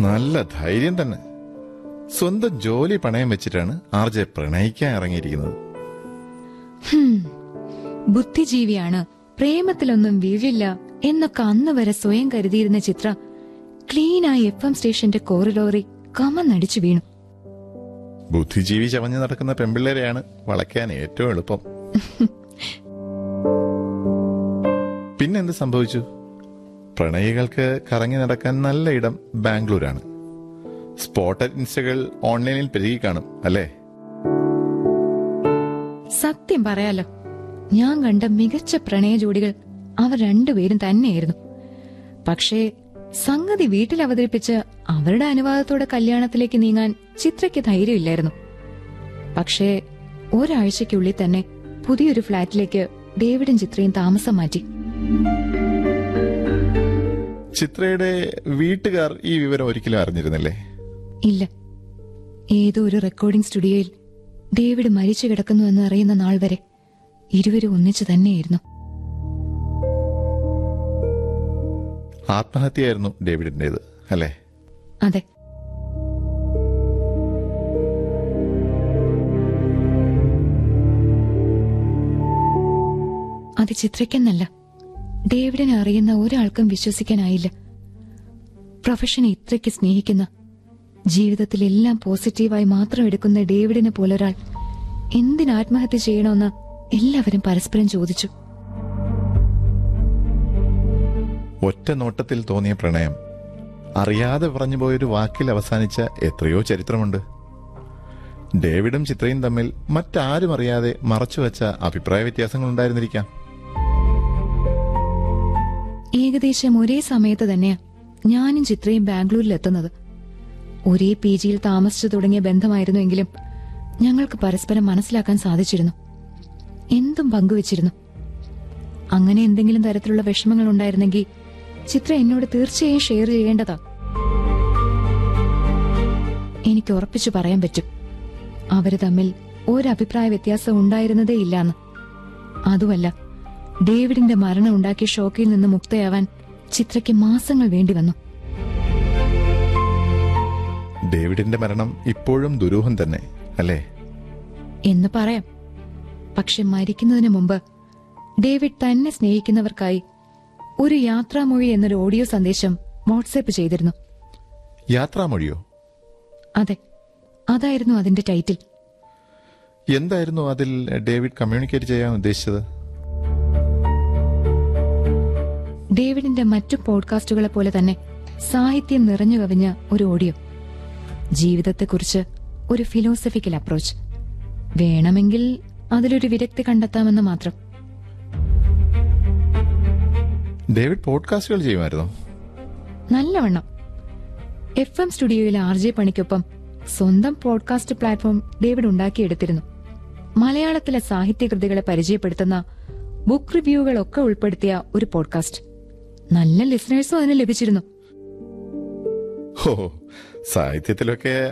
നല്ല ധൈര്യം തന്നെ സ്വന്തം ജോലി പണയം വെച്ചിട്ടാണ് ആർ ജെ പ്രണയിക്കാൻ ഇറങ്ങിയിരിക്കുന്നത് ബുദ്ധിജീവിയാണ് പ്രേമത്തിലൊന്നും വീഴില്ല എന്നൊക്കെ അന്ന് വരെ സ്വയം കരുതിയിരുന്ന ചിത്ര ക്ലീനായി എഫ് എം സ്റ്റേഷന്റെ കോറിഡോറിൽ കമന്നടിച്ചു വീണു ബുദ്ധിജീവി ചവഞ്ഞു നടക്കുന്ന പെമ്പിള്ളേരെയാണ് വളയ്ക്കാൻ ഏറ്റവും എളുപ്പം പിന്നെന്ത് സംഭവിച്ചു പ്രണയികൾക്ക് കറങ്ങി നടക്കാൻ നല്ല ഇടം ബാംഗ്ലൂരാണ് സ്പോട്ടഡ് ഇൻസ്റ്റകൾ ഓൺലൈനിൽ പെരുകി കാണും അല്ലേ സത്യം പറയാലോ ഞാൻ കണ്ട മികച്ച പ്രണയ ജോഡികൾ അവർ രണ്ടുപേരും തന്നെയായിരുന്നു പക്ഷേ സംഗതി വീട്ടിൽ അവതരിപ്പിച്ച് അവരുടെ അനുവാദത്തോടെ കല്യാണത്തിലേക്ക് നീങ്ങാൻ ചിത്രയ്ക്ക് ധൈര്യമില്ലായിരുന്നു പക്ഷേ ഒരാഴ്ചയ്ക്കുള്ളിൽ തന്നെ പുതിയൊരു ഫ്ളാറ്റിലേക്ക് ഡേവിഡും ചിത്രയും താമസം മാറ്റി ചിത്രയുടെ വീട്ടുകാർ ഈ വിവരം ഒരിക്കലും അറിഞ്ഞിരുന്നില്ലേ ഇല്ല ഏതോ ഒരു റെക്കോർഡിംഗ് സ്റ്റുഡിയോയിൽ ഡേവിഡ് മരിച്ചു കിടക്കുന്നു എന്ന് അറിയുന്ന നാൾ വരെ ഇരുവരും ഒന്നിച്ചു തന്നെയായിരുന്നു ആത്മഹത്യയായിരുന്നു ഡേവിഡിന്റേത് അല്ലേ അതെ അത് ചിത്രയ്ക്കെന്നല്ല ഡേവിഡിനെ അറിയുന്ന ഒരാൾക്കും വിശ്വസിക്കാനായില്ല പ്രൊഫഷനെ ഇത്രയ്ക്ക് സ്നേഹിക്കുന്ന ജീവിതത്തിൽ എല്ലാം പോസിറ്റീവായി മാത്രം എടുക്കുന്ന ഡേവിഡിനെ പോലൊരാൾ എന്തിന് ആത്മഹത്യ ചെയ്യണമെന്ന് എല്ലാവരും പരസ്പരം ചോദിച്ചു ഒറ്റ നോട്ടത്തിൽ തോന്നിയ പ്രണയം അറിയാതെ പറഞ്ഞു പോയൊരു വാക്കിൽ അവസാനിച്ച എത്രയോ ചരിത്രമുണ്ട് ഡേവിഡും ചിത്രയും തമ്മിൽ മറ്റാരും അറിയാതെ മറച്ചുവെച്ച അഭിപ്രായ വ്യത്യാസങ്ങൾ ഉണ്ടായിരുന്നിരിക്കാം ഏകദേശം ഒരേ സമയത്ത് തന്നെയാ ഞാനും ചിത്രയും ബാംഗ്ലൂരിലെത്തുന്നത് ഒരേ പി ജിയിൽ താമസിച്ചു തുടങ്ങിയ ബന്ധമായിരുന്നുവെങ്കിലും ഞങ്ങൾക്ക് പരസ്പരം മനസ്സിലാക്കാൻ സാധിച്ചിരുന്നു എന്തും പങ്കുവച്ചിരുന്നു അങ്ങനെ എന്തെങ്കിലും തരത്തിലുള്ള വിഷമങ്ങൾ ഉണ്ടായിരുന്നെങ്കിൽ ചിത്ര എന്നോട് തീർച്ചയായും ഷെയർ ചെയ്യേണ്ടതാ എനിക്ക് ഉറപ്പിച്ചു പറയാൻ പറ്റും അവര് തമ്മിൽ ഒരഭിപ്രായ വ്യത്യാസം ഉണ്ടായിരുന്നതേ ഇല്ലാന്ന് അതുമല്ല ഡേവിഡിന്റെ മരണം ഉണ്ടാക്കിയ ഷോക്കിൽ നിന്ന് മുക്തയാവാൻ ചിത്രയ്ക്ക് മാസങ്ങൾ വേണ്ടി വന്നു ഡേവിഡിന്റെ മരണം ഇപ്പോഴും ദുരൂഹം തന്നെ അല്ലേ എന്ന് പറയാം പക്ഷെ മരിക്കുന്നതിന് മുമ്പ് ഡേവിഡ് തന്നെ സ്നേഹിക്കുന്നവർക്കായി ഒരു യാത്രാമൊഴി എന്നൊരു ഓഡിയോ സന്ദേശം വാട്സാപ്പ് ചെയ്തിരുന്നു യാത്രാമൊഴിയോ അതെ അതായിരുന്നു അതിന്റെ ടൈറ്റിൽ എന്തായിരുന്നു അതിൽ ഡേവിഡ് കമ്മ്യൂണിക്കേറ്റ് ചെയ്യാൻ ഉദ്ദേശിച്ചത് ഡേവിഡിന്റെ മറ്റു പോഡ്കാസ്റ്റുകളെ പോലെ തന്നെ സാഹിത്യം നിറഞ്ഞു കവിഞ്ഞ ഒരു ഓഡിയോ ജീവിതത്തെക്കുറിച്ച് ഒരു ഫിലോസഫിക്കൽ അപ്രോച്ച് വേണമെങ്കിൽ അതിലൊരു വിരക്തി കണ്ടെത്താമെന്ന് മാത്രം ഡേവിഡ് പോഡ്കാസ്റ്റുകൾ ചെയ്യുമായിരുന്നോ നല്ലവണ്ണം എഫ് എം സ്റ്റുഡിയോയിലെ ആർ ജെ പണിക്കൊപ്പം സ്വന്തം പോഡ്കാസ്റ്റ് പ്ലാറ്റ്ഫോം ഡേവിഡ് ഉണ്ടാക്കിയെടുത്തിരുന്നു മലയാളത്തിലെ സാഹിത്യകൃതികളെ പരിചയപ്പെടുത്തുന്ന ബുക്ക് റിവ്യൂകളൊക്കെ ഉൾപ്പെടുത്തിയ ഒരു പോഡ്കാസ്റ്റ് നല്ല ലിസണേഴ്സും അതിന് ലഭിച്ചിരുന്നു ഓ സാഹിത്യത്തിലൊക്കെ